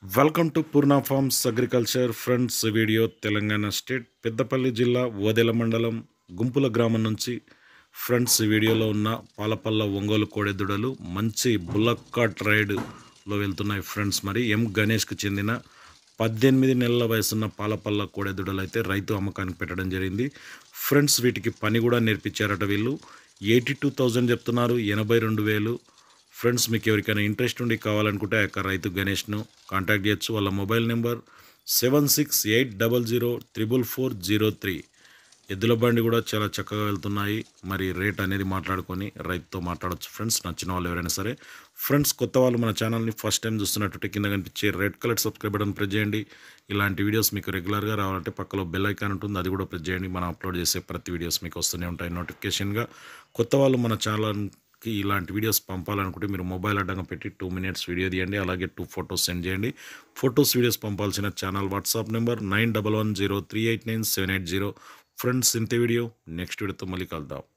welcome to Purna farms agriculture friends video Telangana state Peddapalli జిల్లా ఓదెల మండలం గుంపుల గ్రామం నుంచి ఫ్రెండ్స్ వీడియోలో ఉన్న పాలపల్ల ఒంగోలు కోడెదుడలు మంచి బుల్లక్కాట్ రైడ్లో వెళ్తున్నాయి ఫ్రెండ్స్ మరి ఎం గణేష్కి చెందిన పద్దెనిమిది నెలల వయసున్న పాలపల్ల కోడెదుడలు అయితే రైతు అమ్మకానికి పెట్టడం జరిగింది ఫ్రెండ్స్ వీటికి పని కూడా నేర్పించారట వీళ్ళు ఎయిటీ టూ థౌజండ్ చెప్తున్నారు ఎనభై రెండు వేలు ఫ్రెండ్స్ మీకు ఎవరికైనా ఇంట్రెస్ట్ ఉండి కావాలనుకుంటే ఆ యొక్క రైతు గణేష్ను కాంటాక్ట్ చేయొచ్చు వాళ్ళ mobile number seven six eight double zero triple four zero three ఎద్దుల బండి కూడా చాలా చక్కగా వెళ్తున్నాయి మరి రేట్ అనేది మాట్లాడుకొని రైతుతో మాట్లాడొచ్చు ఫ్రెండ్స్ నచ్చిన వాళ్ళు ఎవరైనా సరే ఫ్రెండ్స్ కొత్త వాళ్ళు మన ఛానల్ని ఫస్ట్ టైం చూస్తున్నట్టు కింద కనిపించే red colour subscribe button press చేయండి ఇలాంటి వీడియోస్ మీకు రెగ్యులర్గా రావాలంటే పక్కలో బెల్ ఐకాన్ ఉంటుంది అది కూడా ప్రెస్ చేయండి మనం అప్లోడ్ చేసే ప్రతి వీడియోస్ మీకు వస్తూనే ఉంటాయి నోటిఫికేషన్గా కొత్త వాళ్ళు మన ఛానల్కి ఇలాంటి వీడియోస్ పంపాలనుకుంటే మీరు మొబైల్ అడ్డంగా పెట్టి టూ మినిట్స్ వీడియో తీయండి అలాగే టూ ఫొటోస్ సెండ్ చేయండి ఫొటోస్ వీడియోస్ పంపాల్సిన channel WhatsApp number nine double one zero three eight nine seven eight zero friends ఇంతే వీడియో నెక్స్ట్ వీడియోతో మళ్ళీ కలుద్దాం